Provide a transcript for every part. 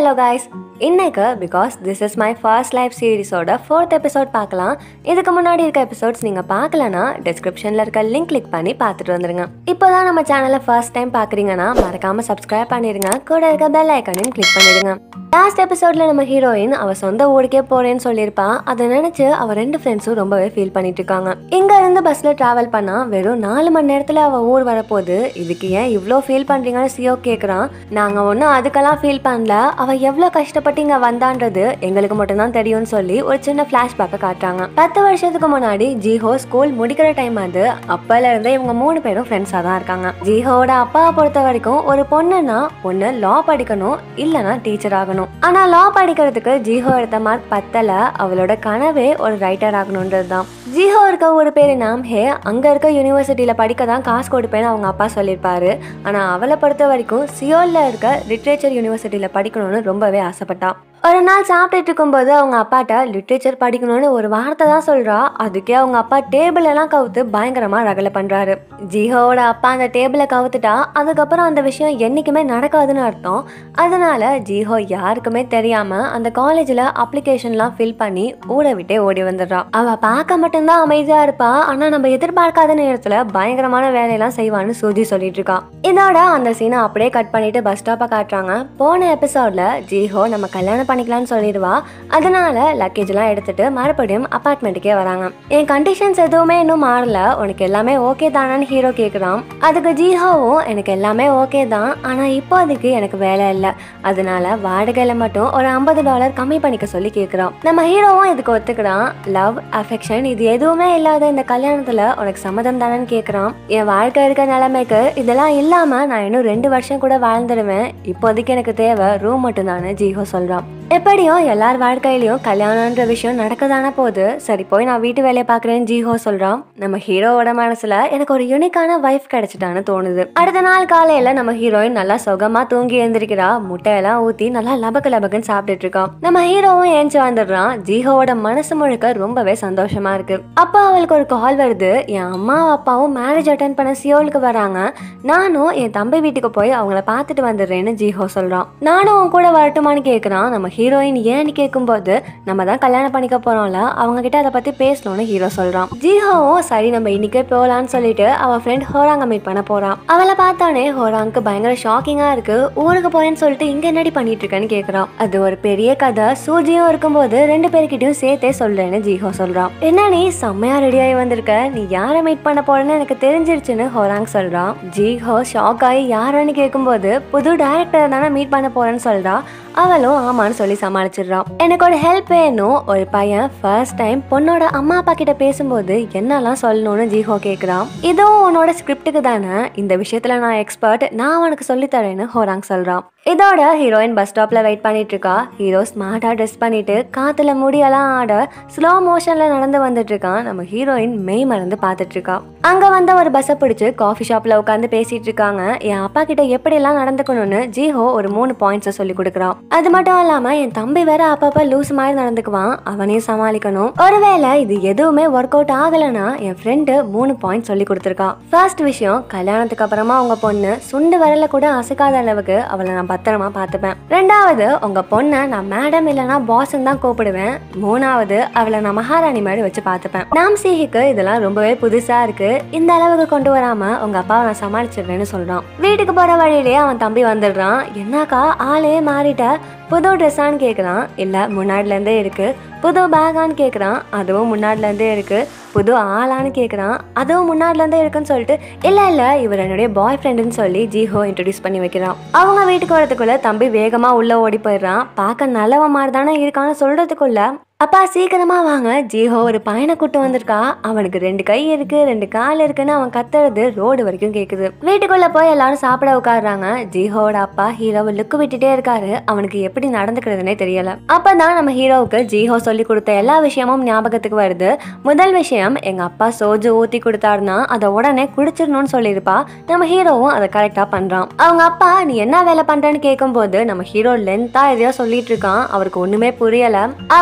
hello guys இன்னைக்கு because this is my first life சீரிஸோட fourth episode பார்க்கலாம் இதுக்கு முன்னாடி இருக்க எபிசோட்ஸ் நீங்கள் பார்க்கலனா டிஸ்கிரிப்ஷனில் இருக்க லிங்க் கிளிக் பண்ணி பார்த்துட்டு வந்துருங்க இப்போ தான் நம்ம சேனலை ஃபர்ஸ்ட் டைம் பார்க்குறீங்கன்னா மறக்காமல் சப்ஸ்கிரைப் பண்ணிடுங்க கூட இருக்க பெல் ஐக்கனையும் கிளிக் பண்ணிடுங்க லாஸ்ட் எபிசோட்ல நம்ம ஹீரோயின் அவ சொந்த ஊருக்கே போறேன்னு சொல்லியிருப்பா அதை நினைச்சு அவ ரெண்டு ஃப்ரெண்ட்ஸும் ரொம்பவே ஃபீல் பண்ணிட்டு இருக்காங்க இங்க இருந்து பஸ்ல டிராவல் பண்ணா வெறும் நாலு மணி நேரத்துல அவ ஊர் வரப்போகுது இதுக்கு ஏன் இவ்வளோ ஃபீல் பண்றீங்கன்னு சியோ கேக்குறான் நாங்க ஒன்றும் அதுக்கெல்லாம் ஃபீல் பண்ணல அவ எவ்வளோ கஷ்டப்பட்டு இங்க வந்தான்றது எங்களுக்கு மட்டும்தான் தெரியும்னு சொல்லி ஒரு சின்ன ஃபிளாஷ்பேக்கை காட்டுறாங்க பத்து வருஷத்துக்கு முன்னாடி ஜிஹோ ஸ்கூல் முடிக்கிற டைம் அது அப்பல இருந்தே இவங்க மூணு பேரும் ஃப்ரெண்ட்ஸாக தான் இருக்காங்க ஜிஹோவோட அப்பாவை பொறுத்த வரைக்கும் ஒரு பொண்ணுன்னா ஒன்று லா படிக்கணும் இல்லைன்னா டீச்சர் ஆகணும் ஆனா லா படிக்கிறதுக்கு ஜிஹோ எடுத்த மார்க் பத்தல அவளோட கனவே ஒரு ரைட்டர் ஆகணுன்றது தான் ஜிஹோ இருக்க ஒரு பேர் நாம் ஹே அங்க இருக்க யூனிவர்சிட்டியில படிக்க தான் காசு கொடுப்பேன்னு அவங்க அப்பா சொல்லியிருப்பாரு ஆனா அவளை பொறுத்த வரைக்கும் சியோல்ல இருக்க லிட்ரேச்சர் யூனிவர்சிட்டியில படிக்கணும்னு ரொம்பவே ஆசைப்பட்டா ஒரு நாள் சாப்பிட்டுட்டு இருக்கும்போது அவங்க அப்பாட்ட லிட்ரேச்சர் படிக்கணும்னு ஒரு வார்த்தை தான் சொல்றா அதுக்கே அவங்க அப்பா டேபிள் எல்லாம் கவுத்து பயங்கரமா ரகலை பண்றாரு ஜிஹோவோட அப்பா அந்த டேபிளை கவுத்துட்டா அதுக்கப்புறம் அந்த விஷயம் என்னைக்குமே நடக்காதுன்னு அர்த்தம் அதனால ஜிஹோ யாருக்குமே தெரியாம அந்த காலேஜ்ல அப்ளிகேஷன்லாம் ஃபில் பண்ணி ஊரை விட்டே ஓடி வந்துடுறா அவ பார்க்க மட்டும்தான் அமைதியா இருப்பா ஆனா நம்ம எதிர்பார்க்காத நேரத்துல பயங்கரமான வேலையெல்லாம் செய்வான்னு சூஜி சொல்லிட்டு இருக்கா இதோட அந்த சீனை அப்படியே கட் பண்ணிட்டு பஸ் ஸ்டாப்பை காட்டுறாங்க போன எபிசோட்ல ஜிஹோ நம்ம கல்யாணம் பண்ணிக்கலாம்னு சொல்லிடுவா அதனால லக்கேஜ் எல்லாம் எடுத்துட்டு மறுபடியும் அப்பார்ட்மெண்ட்டுக்கே வராங்க என் கண்டிஷன்ஸ் எதுவுமே இன்னும் மாறல உனக்கு எல்லாமே ஓகே தானான்னு ஹீரோ கேக்குறான் அதுக்கு ஜிஹோவும் எனக்கு எல்லாமே ஓகே தான் ஆனா இப்போதைக்கு எனக்கு வேலை இல்லை அதனால வாடகையில மட்டும் ஒரு ஐம்பது டாலர் கம்மி பண்ணிக்க சொல்லி கேக்குறான் நம்ம ஹீரோவும் இதுக்கு ஒத்துக்கிறான் லவ் அஃபெக்ஷன் இது எதுவுமே இல்லாத இந்த கல்யாணத்துல உனக்கு சம்மதம் தானேன்னு கேக்குறான் என் வாழ்க்கை இருக்க நிலைமைக்கு இதெல்லாம் இல்லாம நான் இன்னும் ரெண்டு வருஷம் கூட வாழ்ந்துடுவேன் இப்போதைக்கு எனக்கு தேவை ரூம் மட்டும்தானு ஜிஹோ சொல்றான் எப்படியும் எல்லார் வாழ்க்கையிலயும் கல்யாணம்ன்ற விஷயம் நடக்கதானே போகுது சரி போய் நான் வீட்டு வேலையை பார்க்குறேன்னு ஜிஹோ சொல்றான் நம்ம ஹீரோவோட மனசுல எனக்கு ஒரு யூனிக்கான வைஃப் கிடைச்சிட்டான்னு தோணுது அடுத்த நாள் காலையில நம்ம ஹீரோயின் நல்லா சுகமா தூங்கி எழுந்திருக்கிறா முட்டையெல்லாம் ஊத்தி நல்லா லபக்கு லபக்குன்னு சாப்பிட்டுட்டு இருக்கான் நம்ம ஹீரோவும் ஏஞ்சி வந்துடுறான் ஜிஹோவோட மனசு முழுக்க ரொம்பவே சந்தோஷமா இருக்கு அப்போ அவளுக்கு ஒரு கால் வருது என் அம்மாவும் அப்பாவும் மேரேஜ் அட்டன் பண்ண சியோலுக்கு வராங்க நானும் என் தம்பி வீட்டுக்கு போய் அவங்கள பார்த்துட்டு வந்துடுறேன்னு ஜிஹோ சொல்றான் நானும் உன் கூட வரட்டுமான்னு கேட்குறான் நம்ம ஹீரோயின் ஏன்னு கேட்கும்போது நம்ம தான் கல்யாணம் பண்ணிக்க போறோம்ல அவங்க கிட்ட அதை பத்தி பேசணும்னு ஹீரோ சொல்றான் ஜிஹோவும் சரி நம்ம இன்னைக்கே போகலான்னு சொல்லிட்டு அவ ஃப்ரெண்ட் ஹோராங்க மீட் பண்ண போறான் அவளை பார்த்தானே ஹோராங்க்கு பயங்கர ஷாக்கிங்கா இருக்கு ஊருக்கு போறேன்னு சொல்லிட்டு இங்க என்னடி பண்ணிட்டு இருக்கேன்னு கேக்குறான் அது ஒரு பெரிய கதை சூஜியும் இருக்கும்போது ரெண்டு பேர்கிட்டயும் சேர்த்தே சொல்றேன்னு ஜிஹோ சொல்றான் என்ன நீ செம்மையா ரெடி ஆகி வந்திருக்க நீ யாரை மீட் பண்ண போறேன்னு எனக்கு தெரிஞ்சிருச்சுன்னு ஹோராங் சொல்றான் ஜிஹோ ஷாக் ஆகி யாருன்னு கேட்கும்போது புது டேரக்டர் தானே மீட் பண்ண போறேன்னு சொல்றா அவளும் ஆமான்னு சொல்லி சமாளிச்சிடுறான் எனக்கு ஒரு ஹெல்ப் வேணும் ஒரு பையன் ஃபர்ஸ்ட் டைம் பொண்ணோட அம்மா அப்பா கிட்ட பேசும்போது என்னெல்லாம் சொல்லணும்னு ஜிஹோ கேட்குறான் இதுவும் உன்னோட ஸ்கிரிப்டுக்கு தானே இந்த விஷயத்துல நான் எக்ஸ்பர்ட் நான் உனக்கு சொல்லித்தரேன்னு ஹோராங் சொல்றான் இதோட ஹீரோயின் பஸ் ஸ்டாப்ல வெயிட் பண்ணிட்டு இருக்கா ஹீரோ ஸ்மார்ட்டா ட்ரெஸ் பண்ணிட்டு காத்துல முடியெல்லாம் ஆட ஸ்லோ மோஷன்ல நடந்து வந்துட்டு இருக்கான் நம்ம ஹீரோயின் மெய் மறந்து பார்த்துட்டு இருக்கா அங்க வந்த ஒரு பஸ்ஸை பிடிச்சு காஃபி ஷாப்ல உட்காந்து பேசிட்டு இருக்காங்க என் அப்பா கிட்ட எப்படி எல்லாம் நடந்துக்கணும்னு ஜிஹோ ஒரு மூணு பாயிண்ட்ஸ் சொல்லி கொடுக்குறான் அது மட்டும் இல்லாம என் தம்பி வேற அப்பப்ப லூஸ் மாதிரி நடந்துக்குவான் அவனையும் சமாளிக்கணும் ஒருவேளை இது எதுவுமே ஒர்க் அவுட் ஆகலைன்னா என் ஃப்ரெண்டு மூணு பாயிண்ட் சொல்லி கொடுத்துருக்கான் ஃபர்ஸ்ட் விஷயம் கல்யாணத்துக்கு அப்புறமா உங்க பொண்ணு சுண்டு வரல கூட அசைக்காத அளவுக்கு அவளை நான் பத்திரமா பார்த்துப்பேன் ரெண்டாவது உங்க பொண்ணை நான் மேடம் இல்லைன்னா பாஸ்ன்னு தான் கூப்பிடுவேன் மூணாவது அவளை நான் மகாராணி மாதிரி வச்சு பார்த்துப்பேன் நாம் சிஹிக்கு இதெல்லாம் ரொம்பவே புதுசா இருக்கு இந்த அளவுக்கு கொண்டு வராம உங்க அப்பாவை நான் சமாளிச்சிடுறேன்னு சொல்றான் வீட்டுக்கு போற வழியிலேயே அவன் தம்பி வந்துடுறான் என்னக்கா ஆளே மாறிட்ட புது ட்ரெஸ்ஸான்னு கேட்குறான் இல்லை முன்னாடிலேருந்தே இருக்கு புது பேக்கான்னு கேட்குறான் அதுவும் முன்னாடிலேருந்தே இருக்கு புது ஆளான்னு கேட்குறான் அதுவும் முன்னாடிலேருந்தே இருக்குன்னு சொல்லிட்டு இல்லை இல்லை இவர் என்னுடைய பாய் ஃப்ரெண்டுன்னு சொல்லி ஜிஹோ இன்ட்ரடியூஸ் பண்ணி வைக்கிறான் அவங்க வீட்டுக்கு வரதுக்குள்ள தம்பி வேகமாக உள்ளே ஓடி போயிடுறான் பார்க்க நல்லவ மாதிரி தானே இருக்கான்னு சொல்கிறதுக்குள்ள அப்பா சீக்கிரமா வாங்க ஜிஹோ ஒரு பையனை கூட்டு வந்திருக்கா அவனுக்கு ரெண்டு கை இருக்கு ரெண்டு கால் இருக்குன்னு அவன் கத்துறது ரோடு வரைக்கும் கேக்குது வீட்டுக்குள்ள போய் எல்லாரும் சாப்பிட உட்காடுறாங்க ஜிஹோவோட அப்பா ஹீரோவை லுக்கு விட்டுட்டே இருக்காரு அவனுக்கு எப்படி நடந்துக்கிறதுனே தெரியல அப்பதான் நம்ம ஹீரோவுக்கு ஜிஹோ சொல்லி கொடுத்த எல்லா விஷயமும் ஞாபகத்துக்கு வருது முதல் விஷயம் எங்க அப்பா சோஜு ஊத்தி கொடுத்தாருன்னா அதை உடனே குடிச்சிடணும்னு சொல்லியிருப்பா நம்ம ஹீரோவும் அதை கரெக்டா பண்றான் அவங்க அப்பா நீ என்ன வேலை பண்றேன்னு கேட்கும்போது நம்ம ஹீரோ லென்த்தா எதையோ சொல்லிட்டு இருக்கான் அவருக்கு ஒண்ணுமே புரியல அவருக்கு எல்லா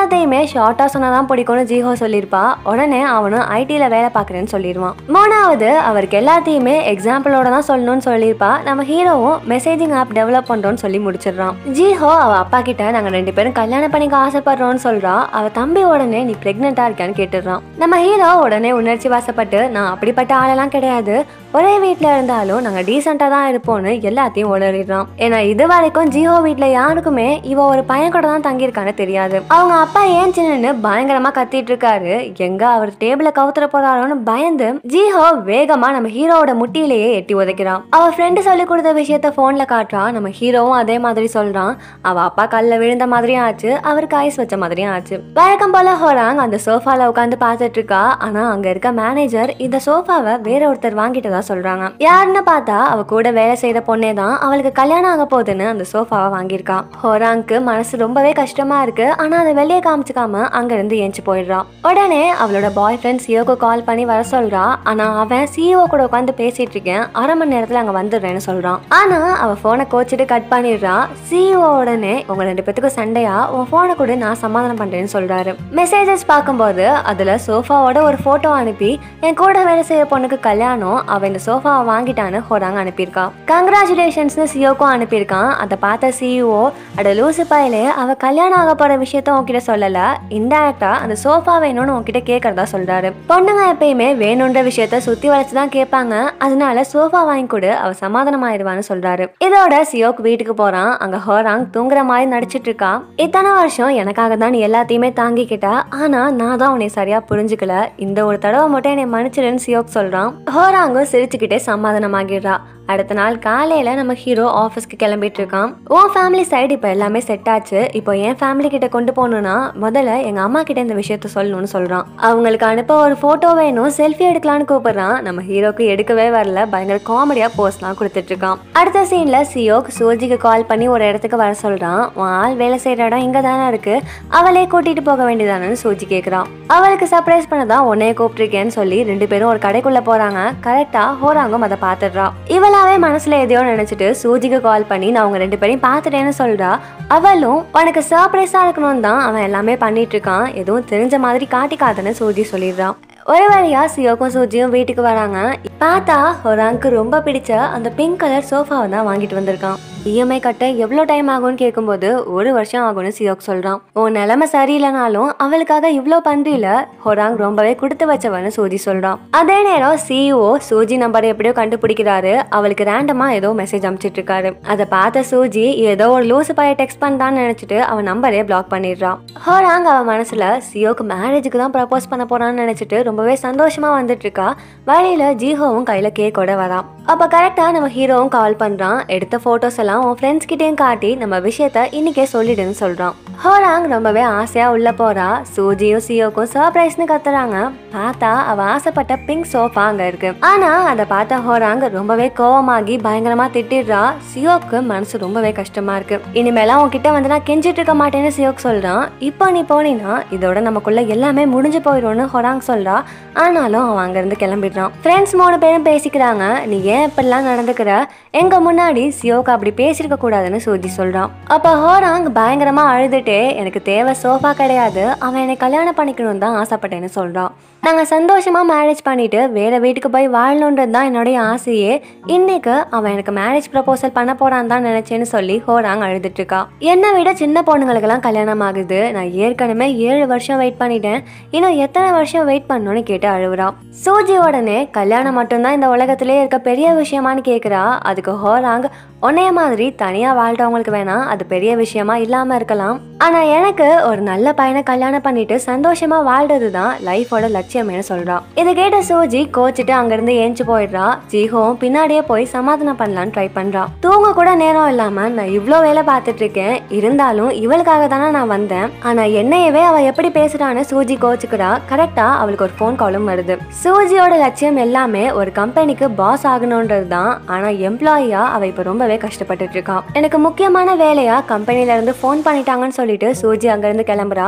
எல்லாத்தையுமே ஷார்ட்டா சொன்னாதான் பிடிக்கும்னு ஜீஹோ சொல்லியிருப்பா உடனே அவனும் ஐடில வேலை பார்க்குறேன்னு சொல்லிடுவான் மூணாவது அவருக்கு எல்லாத்தையுமே எக்ஸாம்பிளோட தான் சொல்லணும்னு சொல்லியிருப்பா நம்ம ஹீரோவும் மெசேஜிங் ஆப் டெவலப் பண்றோம்னு சொல்லி முடிச்சிடுறான் ஜீஹோ அவ அப்பா கிட்ட நாங்க ரெண்டு பேரும் கல்யாணம் பண்ணிக்க ஆசைப்படுறோம்னு சொல்றா அவ தம்பி உடனே நீ பிரெக்னெண்டா இருக்கான்னு கேட்டுடுறான் நம்ம ஹீரோ உடனே உணர்ச்சி வாசப்பட்டு நான் அப்படிப்பட்ட ஆளெல்லாம் கிடையாது ஒரே வீட்ல இருந்தாலும் நாங்க டீசெண்டா தான் இருப்போம்னு எல்லாத்தையும் உளறிடுறான் ஏன்னா இது வரைக்கும் ஜிஹோ வீட்ல யாருக்குமே இவ ஒரு பையன் கூட தான் தங்கியிருக்கான்னு தெரியாது அவங்க அப்பா ஏன் சின்னன்னு பயங்கரமா கத்திட்டு இருக்காரு எங்க அவர் டேபிள கவுத்துற போறாரோன்னு பயந்து ஜிஹோ வேகமா நம்ம ஹீரோவோட முட்டியிலேயே எட்டி உதைக்கிறான் அவ ஃப்ரெண்டு சொல்லி கொடுத்த விஷயத்த போன்ல காட்டுறா நம்ம ஹீரோவும் அதே மாதிரி சொல்றான் அவ அப்பா கல்ல விழுந்த மாதிரியும் ஆச்சு அவருக்கு ஐஸ் வச்ச மாதிரியும் ஆச்சு வழக்கம் போல ஹோராங் அந்த சோஃபால உட்காந்து பார்த்துட்டு இருக்கா ஆனா அங்க இருக்க மேனேஜர் இந்த சோஃபாவை வேற ஒருத்தர் வாங்கிட்டதா சொல்றாங்க யாருன்னு பார்த்தா அவ கூட வேலை செய்யற பொண்ணே தான் அவளுக்கு கல்யாணம் ஆக போகுதுன்னு அந்த சோஃபாவை வாங்கியிருக்கா ஹோராங்க்கு மனசு ரொம்பவே கஷ்டமா இருக்கு ஆனா அதை வெளியே காமிச்சுக்காம அங்க இருந்து ஏஞ்சி போயிடுறா உடனே அவளோட பாய் ஃப்ரெண்ட் சியோக்கு கால் பண்ணி வர சொல்றா ஆனா அவன் சிஓ கூட உட்காந்து பேசிட்டு இருக்கேன் அரை மணி நேரத்துல அங்க வந்துடுறேன்னு சொல்றான் ஆனா அவ போனை கோச்சிட்டு கட் பண்ணிடுறா சிஓ உடனே உங்க ரெண்டு பேத்துக்கும் சண்டையா உன் போனை கூட நான் சமாதானம் பண்றேன்னு சொல்றாரு மெசேஜஸ் பார்க்கும்போது அதுல சோஃபாவோட ஒரு போட்டோ அனுப்பி என் கூட வேலை செய்யற பொண்ணுக்கு கல்யாணம் அவ இந்த சோஃபாவை வாங்கிட்டான்னு ஹோராங்க அனுப்பியிருக்கா கங்க்ராச்சுலேஷன்ஸ்னு சிஓக்கும் அனுப்பியிருக்கான் அதை பார்த்த சிஇஓ அட லூசு பாயிலே அவ கல்யாணம் ஆக போற விஷயத்த உன்கிட்ட சொல்லல இன்டைரக்டா அந்த சோஃபா வேணும்னு உன்கிட்ட கேட்கறதா சொல்றாரு பொண்ணுங்க எப்பயுமே வேணுன்ற விஷயத்த சுத்தி வளைச்சு தான் கேட்பாங்க அதனால சோஃபா வாங்கி கொடு அவ சமாதானம் ஆயிடுவான்னு சொல்றாரு இதோட சியோக் வீட்டுக்கு போறான் அங்க ஹோராங் தூங்குற மாதிரி நடிச்சிட்டு இருக்கா இத்தனை வருஷம் எனக்காக தான் நீ எல்லாத்தையுமே தாங்கிக்கிட்ட ஆனா நான் தான் உன்னை சரியா புரிஞ்சுக்கல இந்த ஒரு தடவை மட்டும் என்னை மன்னிச்சிடுன்னு சியோக் சொல்றான் ஹோராங்கும் சிரிச்சுக்கிட்டே சமாதானமாகிடுறா அடுத்த நாள் காலையில நம்ம ஹீரோ ஆஃபீஸ்க்கு கிளம்பிட்டு இருக்கான் உன் ஃபேமிலி சைடு இப்போ எல்லாமே செட் ஆச்சு இப்போ என் ஃபேமிலி கிட்ட கொண்டு போகணும்னா முதல்ல எங்க அம்மா கிட்ட இந்த விஷயத்த சொல்லணும்னு சொல்றான் அவங்களுக்கு அனுப்ப ஒரு போட்டோ வேணும் செல்ஃபி எடுக்கலாம்னு கூப்பிடுறான் நம்ம ஹீரோக்கு எடுக்கவே வரல பயங்கர காமெடியா போஸ்ட்லாம் கொடுத்துட்டு இருக்கான் அடுத்த சீன்ல சியோக் சூஜிக்கு கால் பண்ணி ஒரு இடத்துக்கு வர சொல்றான் உன் ஆள் வேலை செய்யற இடம் இங்க தானே இருக்கு அவளே கூட்டிட்டு போக வேண்டியதானு சூஜி கேக்குறான் அவளுக்கு சர்ப்ரைஸ் பண்ணதான் உன்னைய கூப்பிட்டுருக்கேன்னு சொல்லி ரெண்டு பேரும் ஒரு கடைக்குள்ள போறாங்க கரெக்டா ஹோராங்கும் அதை பாத்துடுறா இவளாவே மனசுல எதையோ நினைச்சிட்டு சூஜிக்கு கால் பண்ணி நான் அவங்க ரெண்டு பேரையும் பார்த்துட்டேன்னு சொல்றா அவளும் உனக்கு சர்ப்ரைஸா இருக்கணும் தான் அவன் எல்லாமே பண்ணிட்டு இருக்கான் எதுவும் தெரிஞ்ச மாதிரி காட்டிக்காதுன்னு சூஜி சொல்லிடுறான் ஒரு வழியா சியோக்கும் சூஜியும் வீட்டுக்கு வராங்க பார்த்தா ஹொராங்க்கு ரொம்ப பிடிச்ச அந்த பிங்க் கலர் சோஃபாவை தான் வாங்கிட்டு வந்திருக்கான் இஎம்ஐ கட்ட எவ்வளோ டைம் ஆகும்னு கேட்கும்போது ஒரு வருஷம் ஆகும்னு சியோக் சொல்றான் உன் நிலைமை சரியில்லைனாலும் அவளுக்காக இவ்வளோ பண்றில ஹொராங் ரொம்பவே கொடுத்து வச்சவன்னு சூஜி சொல்றான் அதே நேரம் சிஇஓ சூஜி நம்பரை எப்படியோ கண்டுபிடிக்கிறாரு அவளுக்கு ரேண்டமா ஏதோ மெசேஜ் அனுப்பிச்சிட்டு இருக்காரு அதை பார்த்த சூஜி ஏதோ ஒரு லூசு பைய டெக்ஸ்ட் பண்ணான்னு நினைச்சிட்டு அவன் நம்பரே பிளாக் பண்ணிடுறான் ஹோராங் அவன் மனசுல சியோக்கு மேரேஜுக்கு தான் ப்ரப்போஸ் பண்ண போறான்னு நினைச்சிட்டு ரொம்பவே சந்தோஷமா வந்துட்டு இருக்கா வழியில ஜீஹோவும் கையில கேக்கோட வரான் அப்ப கரெக்டா நம்ம ஹீரோவும் கால் பண்றான் எடுத்த போட்டோஸ் எல்லாம் உன் ஃப்ரெண்ட்ஸ் கிட்டயும் காட்டி நம்ம விஷயத்த இன்னைக்கே சொல்லிடுன்னு சொல்றான் ஹோராங் ரொம்பவே ஆசையா உள்ள போறா சூஜியும் சியோக்கும் சர்ப்ரைஸ்னு கத்துறாங்க பார்த்தா அவ ஆசைப்பட்ட பிங்க் சோஃபா அங்க இருக்கு ஆனா அதை பார்த்த ஹோராங் ரொம்பவே கோவமாகி பயங்கரமா திட்டிடுறா சியோக்கு மனசு ரொம்பவே கஷ்டமா இருக்கு இனிமேலாம் உன்கிட்ட வந்து நான் கெஞ்சிட்டு இருக்க மாட்டேன்னு சியோக் சொல்றான் இப்போ நீ போனீன்னா இதோட நமக்குள்ள எல்லாமே முடிஞ்சு போயிடும்னு ஹொராங் சொல்றா ஆனாலும் அவன் அங்கிருந்து கிளம்பிடுறான் ஃப்ரெண்ட்ஸ் மூணு பேரும் பேசிக்கிறாங்க நீ ஏன் இப்படிலாம் நடந்துக்கிற எங்க முன்னாடி சியோக்கு அப்படி பேசியிருக்க கூடாதுன்னு சூஜி சொல்றான் அப்ப ஹோராங் பயங்கரமா அழுதுட்டே எனக்கு தேவை சோஃபா கிடையாது அவன் என்னை கல்யாணம் பண்ணிக்கணும் தான் ஆசைப்பட்டேன்னு சொல்றான் நாங்க சந்தோஷமா மேரேஜ் பண்ணிட்டு வேற வீட்டுக்கு போய் வாழணுன்றது தான் என்னுடைய ஆசையே இன்னைக்கு அவன் எனக்கு மேரேஜ் ப்ரப்போசல் பண்ண போறான் தான் நினைச்சேன்னு சொல்லி ஹோராங் அழுதுட்டு இருக்கா என்னை விட சின்ன பொண்ணுங்களுக்கெல்லாம் கல்யாணம் ஆகுது நான் ஏற்கனவே ஏழு வருஷம் வெயிட் பண்ணிட்டேன் இன்னும் எத்தனை வருஷம் வெயிட் பண்ணணும்னு கேட்டு அழுகுறான் சூஜி உடனே கல்யாணம் மட்டும்தான் இந்த உலகத்திலே இருக்க பெரிய விஷயமான்னு கேக்குறா அதுக்கு ஹோராங் உன்னைய மாதிரி தனியா வாழ்றவங்களுக்கு வேணா அது பெரிய விஷயமா இல்லாம இருக்கலாம் ஆனா எனக்கு ஒரு நல்ல பையனை கல்யாணம் பண்ணிட்டு சந்தோஷமா வாழ்றது தான் லைஃபோட லட்சியம்னு சொல்றா இதை கேட்ட சோஜி கோச்சிட்டு அங்கிருந்து ஏஞ்சி போயிடுறா ஜீஹோவும் பின்னாடியே போய் சமாதானம் பண்ணலான்னு ட்ரை பண்றா தூங்க கூட நேரம் இல்லாம நான் இவ்ளோ வேலை பார்த்துட்டு இருக்கேன் இருந்தாலும் இவளுக்காக தானே நான் வந்தேன் ஆனா என்னையவே அவ எப்படி பேசுறான்னு சூஜி கோச்சுக்கிறா கரெக்டா அவளுக்கு ஒரு ஃபோன் காலும் வருது சூஜியோட லட்சியம் எல்லாமே ஒரு கம்பெனிக்கு பாஸ் ஆகணுன்றது தான் ஆனா எம்ப்ளாயியா அவ இப்ப ரொம்பவே கஷ்டப்பட்டுட்டு இருக்கா எனக்கு முக்கியமான வேலையா கம்பெனில இருந்து ஃபோன் பண்ணிட்டாங்கன்னு சொல்லிட்டு சூஜி அங்கிருந்து கிளம்புறா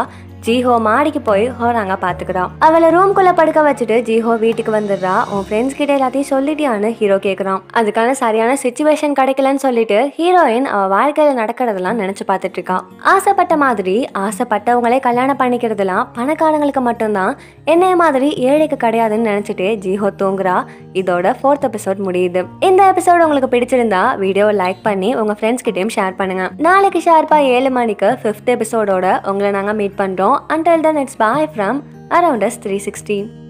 ஜீஹோ மாடிக்கு போய் ஹோராங்க பாத்துக்கிறான் அவளை ரூம்குள்ள படுக்க வச்சுட்டு ஜீஹோ வீட்டுக்கு வந்துடுறா உன் ஃப்ரெண்ட்ஸ் கிட்ட எல்லாத்தையும் சொல்லிட்டியான்னு ஹீரோ கேக்குறான் அதுக்கான சரியான சுச்சுவேஷன் கிடைக்கலன்னு சொல்லிட்டு ஹீரோயின் அவ வாழ்க்கையில நடக்கிறதெல்லாம் நினைச்சு பார்த்துட்டு இருக்கான் ஆசைப்பட்ட மாதிரி ஆசைப்பட்டவங்களே கல்யாணம் பண்ணிக்கிறதுலாம் பணக்காரங்களுக்கு மட்டும்தான் என்னைய மாதிரி ஏழைக்கு கிடையாதுன்னு நினைச்சிட்டு ஜீஹோ தூங்குறா இதோட ஃபோர்த் எபிசோட் முடியுது இந்த எபிசோட் உங்களுக்கு பிடிச்சிருந்தா வீடியோ லைக் பண்ணி உங்க ஃப்ரெண்ட்ஸ் கிட்டயும் ஷேர் பண்ணுங்க நாளைக்கு ஷார்ப்பா ஏழு மணிக்கு ஃபிஃப்த் எபிசோடோட உங்களை நாங்க மீட் பண்றோம் until then it's bye from around us three sixteen